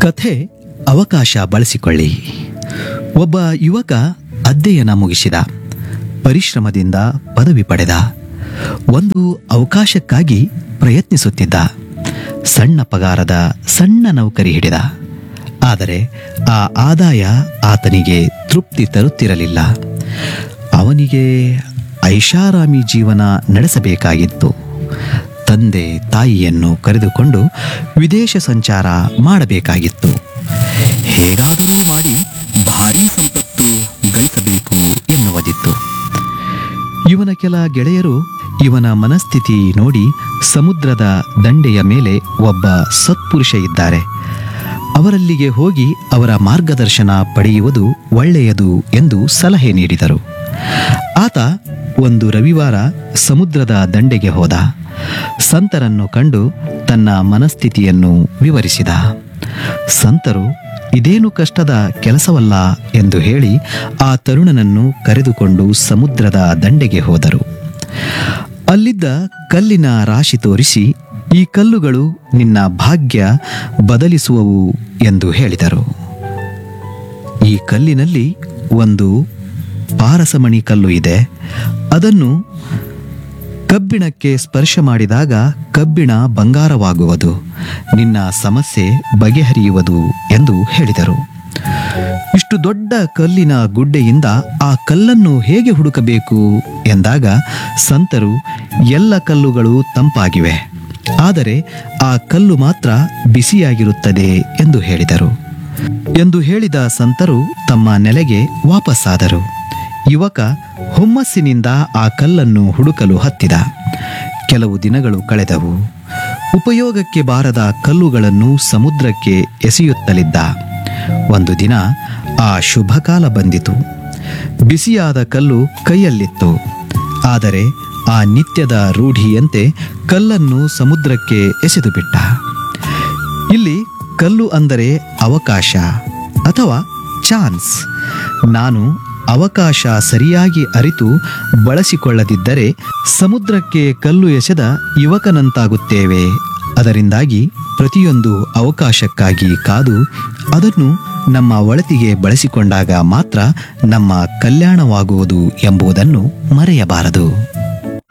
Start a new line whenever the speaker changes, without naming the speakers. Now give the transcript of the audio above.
ಕಥೆ ಅವಕಾಶ ಬಳಸಿಕೊಳ್ಳಿ ಒಬ್ಬ ಯುವಕ ಅಧ್ಯಯನ ಮುಗಿಸಿದ ಪರಿಶ್ರಮದಿಂದ ಪದವಿ ಪಡೆದ ಒಂದು ಅವಕಾಶಕ್ಕಾಗಿ ಪ್ರಯತ್ನಿಸುತ್ತಿದ್ದ ಸಣ್ಣ ಪಗಾರದ ಸಣ್ಣ ನೌಕರಿ ಹಿಡಿದ ಆದರೆ ಆ ಆದಾಯ ಆತನಿಗೆ ತೃಪ್ತಿ ತರುತ್ತಿರಲಿಲ್ಲ ಅವನಿಗೆ ಐಷಾರಾಮಿ ಜೀವನ ನಡೆಸಬೇಕಾಗಿತ್ತು ತಂದೆ ತಾಯಿಯನ್ನು ಕರೆದುಕೊಂಡು ವಿದೇಶ ಸಂಚಾರ ಮಾಡಬೇಕಾಗಿತ್ತು ಹೇಗಾದರೂ ಮಾಡಿ ಭಾರೀ ಸಂಪತ್ತು ಗಳಿಸಬೇಕು ಎನ್ನುವುದಿತ್ತು ಇವನ ಕೆಲ ಗೆಳೆಯರು ಇವನ ಮನಸ್ಥಿತಿ ನೋಡಿ ಸಮುದ್ರದ ದಂಡೆಯ ಮೇಲೆ ಒಬ್ಬ ಸತ್ಪುರುಷ ಇದ್ದಾರೆ ಅವರಲ್ಲಿಗೆ ಹೋಗಿ ಅವರ ಮಾರ್ಗದರ್ಶನ ಪಡೆಯುವುದು ಒಳ್ಳೆಯದು ಎಂದು ಸಲಹೆ ನೀಡಿದರು ಆತ ಒಂದು ರವಿವಾರ ಸಮುದ್ರದ ದಂಡೆಗೆ ಹೋದ ಸಂತರನ್ನು ಕಂಡು ತನ್ನ ಮನಸ್ಥಿತಿಯನ್ನು ವಿವರಿಸಿದ ಸಂತರು ಇದೇನು ಕಷ್ಟದ ಕೆಲಸವಲ್ಲ ಎಂದು ಹೇಳಿ ಆ ತರುಣನನ್ನು ಕರೆದುಕೊಂಡು ಸಮುದ್ರದ ದಂಡೆಗೆ ಹೋದರು ಅಲ್ಲಿದ್ದ ಕಲ್ಲಿನ ರಾಶಿ ತೋರಿಸಿ ಈ ಕಲ್ಲುಗಳು ನಿನ್ನ ಭಾಗ್ಯ ಬದಲಿಸುವವು ಎಂದು ಹೇಳಿದರು ಈ ಕಲ್ಲಿನಲ್ಲಿ ಒಂದು ಪಾರಸಮಣಿ ಕಲ್ಲು ಇದೆ ಅದನ್ನು ಕಬ್ಬಿಣಕ್ಕೆ ಸ್ಪರ್ಶ ಮಾಡಿದಾಗ ಕಬ್ಬಿಣ ಬಂಗಾರವಾಗುವುದು ನಿನ್ನ ಸಮಸ್ಯೆ ಬಗೆಹರಿಯುವುದು ಎಂದು ಹೇಳಿದರು ಇಷ್ಟು ದೊಡ್ಡ ಕಲ್ಲಿನ ಗುಡ್ಡೆಯಿಂದ ಆ ಕಲ್ಲನ್ನು ಹೇಗೆ ಹುಡುಕಬೇಕು ಎಂದಾಗ ಸಂತರು ಎಲ್ಲ ಕಲ್ಲುಗಳು ತಂಪಾಗಿವೆ ಆದರೆ ಆ ಕಲ್ಲು ಮಾತ್ರ ಬಿಸಿಯಾಗಿರುತ್ತದೆ ಎಂದು ಹೇಳಿದರು ಎಂದು ಹೇಳಿದ ಸಂತರು ತಮ್ಮ ನೆಲೆಗೆ ವಾಪಸ್ಸಾದರು ಯುವಕ ಹುಮ್ಮಸ್ಸಿನಿಂದ ಆ ಕಲ್ಲನ್ನು ಹುಡುಕಲು ಹತ್ತಿದ ಕೆಲವು ದಿನಗಳು ಕಳೆದವು ಉಪಯೋಗಕ್ಕೆ ಬಾರದ ಕಲ್ಲುಗಳನ್ನು ಸಮುದ್ರಕ್ಕೆ ಎಸೆಯುತ್ತಲಿದ್ದ ಒಂದು ದಿನ ಆ ಶುಭ ಕಾಲ ಬಂದಿತು ಬಿಸಿಯಾದ ಕಲ್ಲು ಕೈಯಲ್ಲಿತ್ತು ಆದರೆ ಆ ನಿತ್ಯದ ರೂಢಿಯಂತೆ ಕಲ್ಲನ್ನು ಸಮುದ್ರಕ್ಕೆ ಎಸೆದು ಬಿಟ್ಟ ಇಲ್ಲಿ ಕಲ್ಲು ಅಂದರೆ ಅವಕಾಶ ಅಥವಾ ಚಾನ್ಸ್ ನಾನು ಅವಕಾಶ ಸರಿಯಾಗಿ ಅರಿತು ಬಳಸಿಕೊಳ್ಳದಿದ್ದರೆ ಸಮುದ್ರಕ್ಕೆ ಕಲ್ಲು ಎಸೆದ ಯುವಕನಂತಾಗುತ್ತೇವೆ ಅದರಿಂದಾಗಿ ಪ್ರತಿಯೊಂದು ಅವಕಾಶಕ್ಕಾಗಿ ಕಾದು ಅದನ್ನು ನಮ್ಮ ಒಳತಿಗೆ ಬಳಸಿಕೊಂಡಾಗ ಮಾತ್ರ ನಮ್ಮ ಕಲ್ಯಾಣವಾಗುವುದು ಎಂಬುದನ್ನು ಮರೆಯಬಾರದು